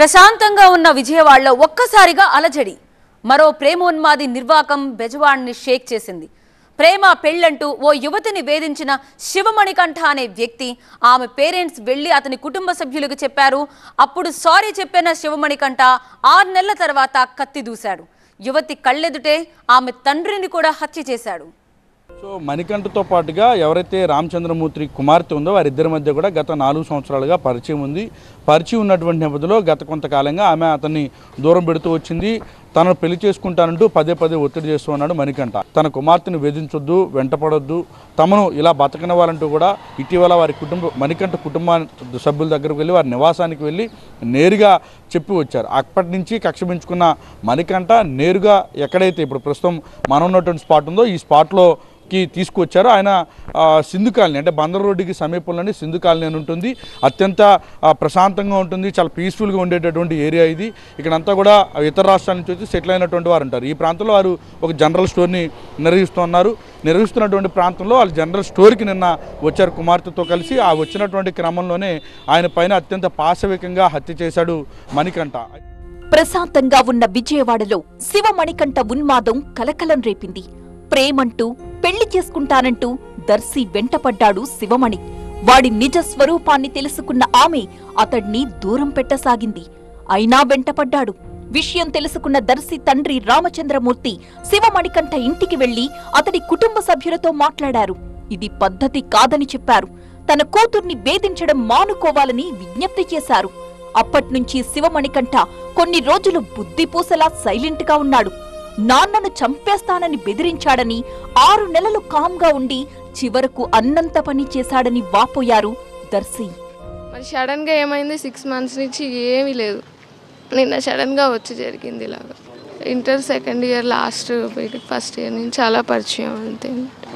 ప్రశాంతంగా ఉన్న విజయవాడలో ఒక్కసారిగా అలజడి మరో ప్రేమోన్మాది నిర్వాకం బెజవాడ్ని షేక్ చేసింది ప్రేమ పెళ్ళంటూ ఓ యువతిని వేధించిన శివమణికంఠ అనే వ్యక్తి ఆమె పేరెంట్స్ వెళ్లి అతని కుటుంబ సభ్యులకు చెప్పారు అప్పుడు సారీ చెప్పిన శివమణికంఠ ఆరు నెలల తర్వాత కత్తి దూశాడు యువతి కళ్ళెదుటే ఆమె తండ్రిని కూడా హత్య చేశాడు సో మణికంఠతో పాటుగా ఎవరైతే రామచంద్రమూర్తి కుమార్తె ఉందో వారిద్దరి మధ్య కూడా గత నాలుగు సంవత్సరాలుగా పరిచయం ఉంది పరిచయం ఉన్నటువంటి నేపథ్యంలో గత కొంతకాలంగా ఆమె అతన్ని దూరం పెడుతూ వచ్చింది తనను పెళ్లి చేసుకుంటానంటూ పదే పదే ఒత్తిడి చేస్తూ ఉన్నాడు మణికంఠ తన కుమార్తెను వేధించొద్దు వెంటపడొద్దు తమను ఇలా బతకనివ్వాలంటూ కూడా ఇటీవల వారి కుటుంబ మణికంఠ కుటుంబ సభ్యుల దగ్గరకు వెళ్ళి వారి నివాసానికి వెళ్ళి నేరుగా చెప్పి వచ్చారు అప్పటి నుంచి కక్ష పెంచుకున్న మణికంఠ నేరుగా ఎక్కడైతే ఇప్పుడు ప్రస్తుతం మనం ఉన్నటువంటి స్పాట్ ఉందో ఈ స్పాట్లో కి తీసుకొచ్చారు ఆయన ఆ, సింధు కాలనీ అంటే బందర్ రోడ్డుకి సమీపంలోనే సింధు కాలనీ అని ఉంటుంది అత్యంత ఆ, ప్రశాంతంగా ఉంటుంది చాలా పీస్ఫుల్గా ఉండేటటువంటి ఏరియా ఇది ఇక్కడంతా కూడా ఇతర రాష్ట్రాల నుంచి వచ్చి సెటిల్ అయినటువంటి వారు ఉంటారు ఈ ప్రాంతంలో వారు ఒక జనరల్ స్టోర్ని నిర్వహిస్తున్నారు నిర్వహిస్తున్నటువంటి ప్రాంతంలో వాళ్ళు జనరల్ స్టోర్కి నిన్న వచ్చారు కుమార్తెతో కలిసి ఆ వచ్చినటువంటి క్రమంలోనే ఆయన పైన అత్యంత పాశవికంగా హత్య చేశాడు మణికంఠ ప్రశాంతంగా ఉన్న విజయవాడలో శివమణికంఠ ఉన్మాదం కలకలం రేపింది ప్రేమంటూ పెళ్లి చేసుకుంటానంటూ దర్శి వెంటపడ్డాడు శివమణి వాడి నిజ స్వరూపాన్ని తెలుసుకున్న ఆమె అతడ్ని దూరం పెట్టసాగింది అయినా వెంటపడ్డాడు విషయం తెలుసుకున్న దర్శి తండ్రి రామచంద్రమూర్తి శివమణికంఠ ఇంటికి వెళ్లి అతడి కుటుంబ సభ్యులతో మాట్లాడారు ఇది పద్ధతి కాదని చెప్పారు తన కూతుర్ని వేధించడం మానుకోవాలని విజ్ఞప్తి చేశారు అప్పట్నుంచి శివమణికంఠ కొన్ని రోజులు బుద్ధిపూసలా సైలెంట్ గా ఉన్నాడు నాన్నను చంపేస్తానని బెదిరించాడని ఆరు నెలలు కామ్గా ఉండి చివరకు అన్నంత పని చేశాడని వాపోయారు దర్శి మరి సడన్గా ఏమైంది సిక్స్ మంత్స్ నుంచి ఏమీ లేదు నిన్న సడన్గా వచ్చి జరిగింది ఇలాగా inter second year last first year నుంచి చాలా పరిచయం అంతే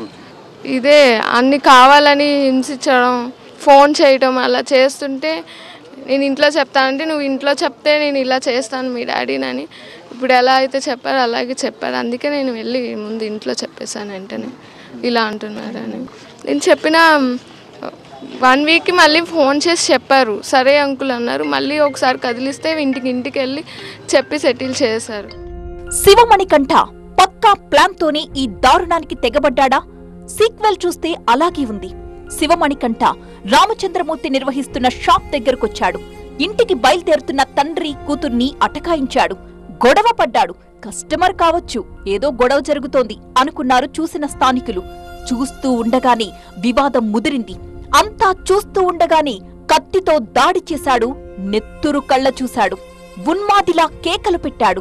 ఇదే అన్ని కావాలని హింసించడం ఫోన్ చేయడం అలా చేస్తుంటే నేను ఇంట్లో చెప్తానంటే నువ్వు ఇంట్లో చెప్తే నేను ఇలా చేస్తాను మీ డాడీనని ఇప్పుడు ఎలా అయితే చెప్పారో అలాగే చెప్పారు అందుకే నేను వెళ్ళి ముందు ఇంట్లో చెప్పేశాను వెంటనే ఇలా అంటున్నారని నేను చెప్పిన వన్ వీక్కి మళ్ళీ ఫోన్ చేసి చెప్పారు సరే అంకుల్ అన్నారు మళ్ళీ ఒకసారి కదిలిస్తే ఇంటికి ఇంటికి వెళ్ళి చెప్పి సెటిల్ చేశారు శివమణికంఠ పక్కా ప్లాన్తోనే ఈ దారుణానికి తెగబడ్డాడా సీక్వెల్ చూస్తే అలాగే ఉంది శివమణికంఠ రామచంద్రమూర్తి నిర్వహిస్తున్న షాప్ దగ్గరకొచ్చాడు ఇంటికి బయలుదేరుతున్న తండ్రి కూతుర్ని అటకాయించాడు గొడవ పడ్డాడు కస్టమర్ కావచ్చు ఏదో గొడవ జరుగుతోంది అనుకున్నారు చూసిన స్థానికులు చూస్తూ ఉండగానే వివాదం ముదిరింది అంతా చూస్తూ ఉండగానే కత్తితో దాడి చేశాడు నెత్తురు కళ్ళ చూశాడు ఉన్మాదిలా కేకలు పెట్టాడు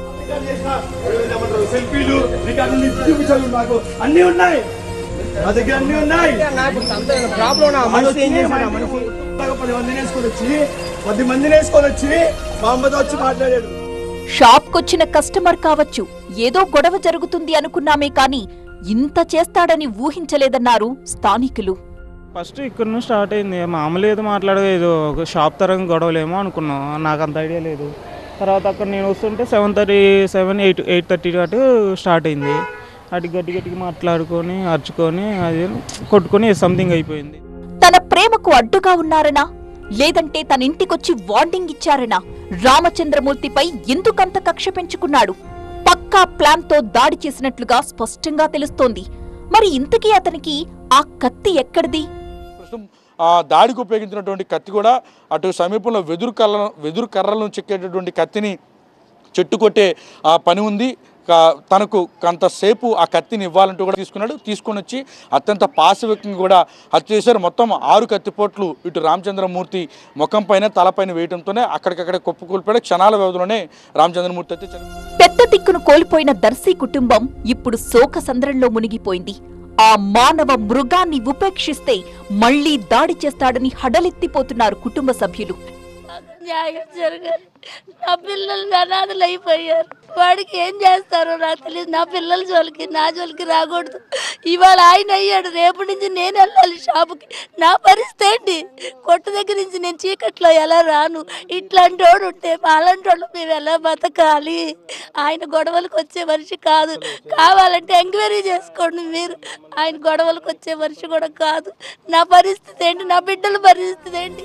సెల్ఫీలు రికార్డులు చూపించాలి నాకు అన్ని ఉన్నాయి నా దగ్గర అన్ని ఉన్నాయి మనిషి ఏం చేశాడు? మనిషి పది మందిని వేసుకొని వచ్చి పది మందిని వేసుకొని వచ్చి మా అమ్మతో వచ్చి మాట్లాడాడు షాప్కొచ్చిన కస్టమర్ కావచ్చు ఏదో గొడవ జరుగుతుంది అనుకున్నామే కాని ఇంత చేస్తాడని ఊహించలేదన్నారు స్థానికులు ఫస్ట్ ఇక్కడ నుంచి స్టార్ట్ అయింది మామూలు ఏదో మాట్లాడేది ఏదో ఒక షాప్ తరంగా గొడవలేమో అనుకున్నాం నాకు అంత ఐడియా లేదు తర్వాత అక్కడ నేను వస్తుంటే seven thirty seven eight eight thirty అటు స్టార్ట్ అయింది అటు గట్టి గట్టిగా మాట్లాడుకొని అరుచుకొని అది కొట్టుకొని సంథింగ్ అయిపోయింది తన ప్రేమకు అడ్డుగా ఉన్నారనా లేదంటే తన ఇంటికొచ్చి వార్నింగ్ ఇచ్చారనా రామచంద్రమూర్తిపై ఎందుకంత కక్ష పెంచుకున్నాడు పక్కా ప్లాన్తో దాడి చేసినట్లుగా స్పష్టంగా తెలుస్తోంది మరి ఇంతకీ అతనికి ఆ కత్తి ఎక్కడిది ప్రస్తుతం ఆ దాడికి ఉపయోగించినటువంటి కత్తి కూడా అటు సమీపంలో వెదురు కర్ర వెదురు కర్రలను చెక్కేటటువంటి కత్తిని చెట్టు కొట్టే ఆ పని ఉంది కా- తనకు కొంతసేపు ఆ కత్తిని ఇవ్వాలంటూ కూడా తీసుకున్నాడు తీసుకొని వచ్చి అత్యంత పాశవికంగా కూడా హత్య చేశారు మొత్తం ఆరు కత్తిపోట్లు ఇటు రామచంద్రమూర్తి ముఖం పైన తలపైన వేయడంతోనే అక్కడికక్కడే కుప్పకూలిపోయాడు క్షణాల వ్యవధిలోనే రామచంద్రమూర్తి అయితే చనిపోయాడు. పెద్ద దిక్కును కోల్పోయిన దర్శి కుటుంబం ఇప్పుడు శోక సంద్రంలో మునిగిపోయింది ఆ మానవ మృగాన్ని ఉపేక్షిస్తే మళ్లీ దాడి చేస్తాడని హడలెత్తిపోతున్నారు కుటుంబ సభ్యులు న్యాయం జరగాలి నా పిల్లలు అనాథలు అయిపోయారు వాడికి ఏం చేస్తారో నాకు తెలియదు నా పిల్లల జోలికి నా జోలికి రాకూడదు ఇవాళ ఆయన అయ్యాడు రేపు నుంచి నేను వెళ్ళాలి షాపుకి నా పరిస్థితి ఏంటి కొట్టు దగ్గర నుంచి నేను చీకట్లో ఎలా రాను ఇట్లాంటి వాడు ఉంటే అలాంటి వాళ్ళు మేము ఎలా బతకాలి ఆయన గొడవలకు వచ్చే మనిషి కాదు కావాలంటే ఎంక్వైరీ చేసుకోండి మీరు ఆయన గొడవలకు వచ్చే మనిషి కూడా కాదు నా పరిస్థితి ఏంటి నా బిడ్డల పరిస్థితి ఏంటి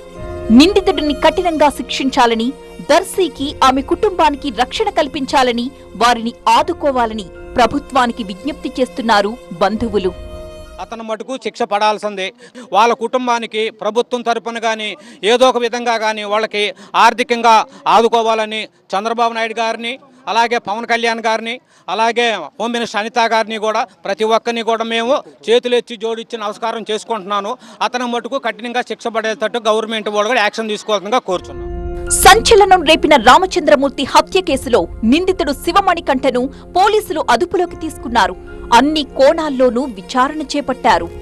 నిందితుడిని కఠినంగా శిక్షించాలని దర్శీకి ఆమె కుటుంబానికి రక్షణ కల్పించాలని వారిని ఆదుకోవాలని ప్రభుత్వానికి విజ్ఞప్తి చేస్తున్నారు బంధువులు అతను మటుకు శిక్ష పడాల్సిందే వాళ్ళ కుటుంబానికి ప్రభుత్వం తరపున కానీ ఏదో ఒక విధంగా కానీ వాళ్ళకి ఆర్థికంగా ఆదుకోవాలని చంద్రబాబు నాయుడు గారిని అలాగే పవన్ కళ్యాణ్ గారిని అలాగే హోమ్ మినిస్టర్ అనిత గారిని కూడా ప్రతి ఒక్కరిని కూడా మేము చేతులెత్తి జోడించి నమస్కారం చేసుకుంటున్నాను అతను మటుకు కఠినంగా శిక్ష పడేటట్టు గవర్నమెంట్ వాళ్ళు కూడా యాక్షన్ తీసుకోవాల్సిందిగా కోరుచున్నాం సంచలనం రేపిన రామచంద్రమూర్తి హత్య కేసులో నిందితుడు శివమణికంఠను పోలీసులు అదుపులోకి తీసుకున్నారు అన్ని కోణాల్లోనూ విచారణ చేపట్టారు